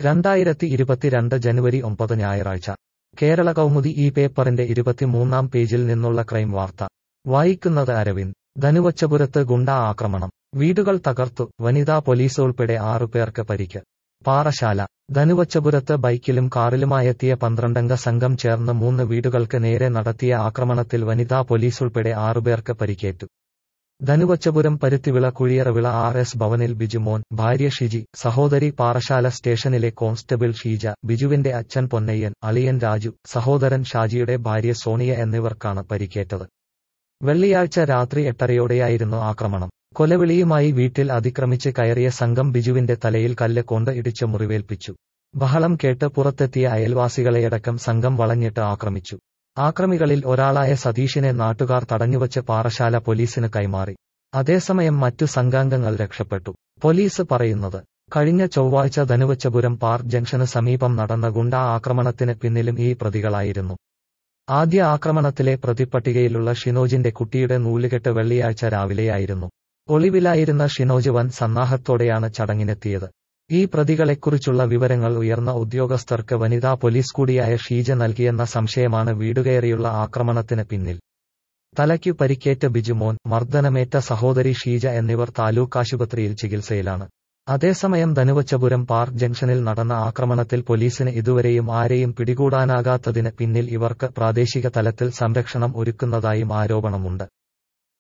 രണ്ടായിരത്തി ഇരുപത്തിരണ്ട് ജനുവരി ഒമ്പത് ഞായറാഴ്ച കേരള കൗമുദി ഈ പേപ്പറിന്റെ ഇരുപത്തിമൂന്നാം പേജിൽ നിന്നുള്ള ക്രൈം വാർത്ത വായിക്കുന്നത് അരവിന്ദ് ധനുവച്ചപുരത്ത് ഗുണ്ടാ ആക്രമണം വീടുകൾ തകർത്തു വനിതാ പോലീസ് ഉൾപ്പെടെ ആറുപേർക്ക് പരിക്ക് പാറശാല ധനുവച്ചപുരത്ത് ബൈക്കിലും കാറിലുമായെത്തിയ പന്ത്രണ്ടംഗ സംഘം ചേർന്ന് മൂന്ന് വീടുകൾക്ക് നേരെ നടത്തിയ ആക്രമണത്തിൽ വനിതാ പോലീസ് ഉൾപ്പെടെ ആറുപേർക്ക് പരിക്കേറ്റു ധനുവച്ചപുരം പരുത്തിവിള കുഴിയറവിള ആർ എസ് ഭവനിൽ ബിജുമോൻ ഭാര്യ ഷിജി സഹോദരി പാറശാല സ്റ്റേഷനിലെ കോൺസ്റ്റബിൾ ഷീജ ബിജുവിന്റെ അച്ഛൻ പൊന്നയ്യൻ അളിയൻ രാജു സഹോദരൻ ഷാജിയുടെ ഭാര്യ സോണിയ എന്നിവർക്കാണ് പരിക്കേറ്റത് വെള്ളിയാഴ്ച രാത്രി എട്ടരയോടെയായിരുന്നു ആക്രമണം കൊലവിളിയുമായി വീട്ടിൽ അതിക്രമിച്ച് കയറിയ സംഘം ബിജുവിന്റെ തലയിൽ കല്ല് കൊണ്ട് ഇടിച്ച് മുറിവേൽപ്പിച്ചു ബഹളം കേട്ട് പുറത്തെത്തിയ അയൽവാസികളെയടക്കം സംഘം വളഞ്ഞിട്ട് ആക്രമിച്ചു ആക്രമികളിൽ ഒരാളായ സതീഷിനെ നാട്ടുകാർ തടഞ്ഞുവച്ച് പാറശാല പോലീസിന് കൈമാറി അതേസമയം മറ്റു സംഘാംഗങ്ങൾ രക്ഷപ്പെട്ടു പോലീസ് പറയുന്നത് കഴിഞ്ഞ ചൊവ്വാഴ്ച ധനുവച്ചപുരം പാർക്ക് ജംഗ്ഷന് സമീപം നടന്ന ഗുണ്ടാ ആക്രമണത്തിന് പിന്നിലും ഈ പ്രതികളായിരുന്നു ആദ്യ ആക്രമണത്തിലെ പ്രതിപ്പട്ടികയിലുള്ള ഷിനോജിന്റെ കുട്ടിയുടെ നൂലുകെട്ട് വെള്ളിയാഴ്ച രാവിലെയായിരുന്നു ഒളിവിലായിരുന്ന ഷിനോജ് വൻ സന്നാഹത്തോടെയാണ് ചടങ്ങിനെത്തിയത് ഈ പ്രതികളെക്കുറിച്ചുള്ള വിവരങ്ങൾ ഉയർന്ന ഉദ്യോഗസ്ഥർക്ക് വനിതാ പോലീസ് കൂടിയായ ഷീജ നൽകിയെന്ന സംശയമാണ് വീടുകയറിയുള്ള ആക്രമണത്തിന് പിന്നിൽ തലയ്ക്കു പരിക്കേറ്റ ബിജുമോൻ മർദ്ദനമേറ്റ സഹോദരി ഷീജ എന്നിവർ താലൂക്ക് ആശുപത്രിയിൽ ചികിത്സയിലാണ് അതേസമയം ധനുവച്ചപുരം പാർക്ക് ജംഗ്ഷനിൽ നടന്ന ആക്രമണത്തിൽ പോലീസിന് ഇതുവരെയും ആരെയും പിടികൂടാനാകാത്തതിന് പിന്നിൽ ഇവർക്ക് പ്രാദേശിക തലത്തിൽ സംരക്ഷണം ഒരുക്കുന്നതായും ആരോപണമുണ്ട്